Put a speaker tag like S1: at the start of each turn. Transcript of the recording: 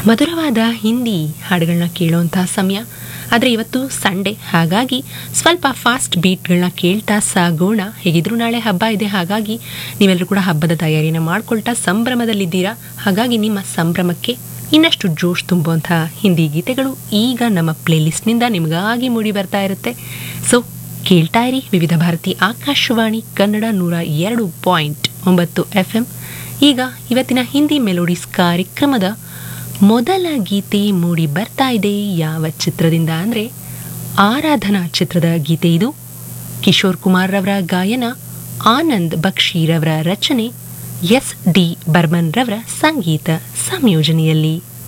S1: ಮಧುರವಾದ ಹಿಂದಿ ಹಾಡುಗಳನ್ನ ಕೇಳುವಂತಹ ಸಮಯ ಆದರೆ ಇವತ್ತು ಸಂಡೇ ಹಾಗಾಗಿ ಸ್ವಲ್ಪ ಫಾಸ್ಟ್ ಬೀಟ್ಗಳನ್ನ ಕೇಳ್ತಾ ಸಾಗೋಣ ಹೇಗಿದ್ರು ನಾಳೆ ಹಬ್ಬ ಇದೆ ಹಾಗಾಗಿ ನೀವೆಲ್ಲರೂ ಕೂಡ ಹಬ್ಬದ ತಯಾರಿನ ಮಾಡ್ಕೊಳ್ತಾ ಸಂಭ್ರಮದಲ್ಲಿದ್ದೀರಾ ಹಾಗಾಗಿ ನಿಮ್ಮ ಸಂಭ್ರಮಕ್ಕೆ ಇನ್ನಷ್ಟು ಜೋಶ್ ತುಂಬುವಂಥ ಹಿಂದಿ ಗೀತೆಗಳು ಈಗ ನಮ್ಮ ಪ್ಲೇಲಿಸ್ಟ್ನಿಂದ ನಿಮಗಾಗಿ ಮೂಡಿ ಬರ್ತಾ ಇರುತ್ತೆ ಸೊ ಕೇಳ್ತಾ ಇರಿ ವಿವಿಧ ಭಾರತಿ ಆಕಾಶವಾಣಿ ಕನ್ನಡ ನೂರ ಎರಡು ಪಾಯಿಂಟ್ ಒಂಬತ್ತು ಎಫ್ ಎಂ ಈಗ ಇವತ್ತಿನ ಹಿಂದಿ ಮೆಲೋಡಿಸ್ ಕಾರ್ಯಕ್ರಮದ ಮೊದಲ ಗೀತೆ ಮೂಡಿ ಬರ್ತಾ ಇದೆ ಯಾವ ಚಿತ್ರದಿಂದ ಅಂದರೆ ಆರಾಧನಾ ಚಿತ್ರದ ಗೀತೆ ಇದು ಕಿಶೋರ್ ಕುಮಾರ್ ರವರ ಗಾಯನ ಆನಂದ್ ಬಕ್ಷಿರವರ ರಚನೆ ಎಸ್ ಡಿ ಬರ್ಮನ್ ರವರ ಸಂಗೀತ ಸಂಯೋಜನೆಯಲ್ಲಿ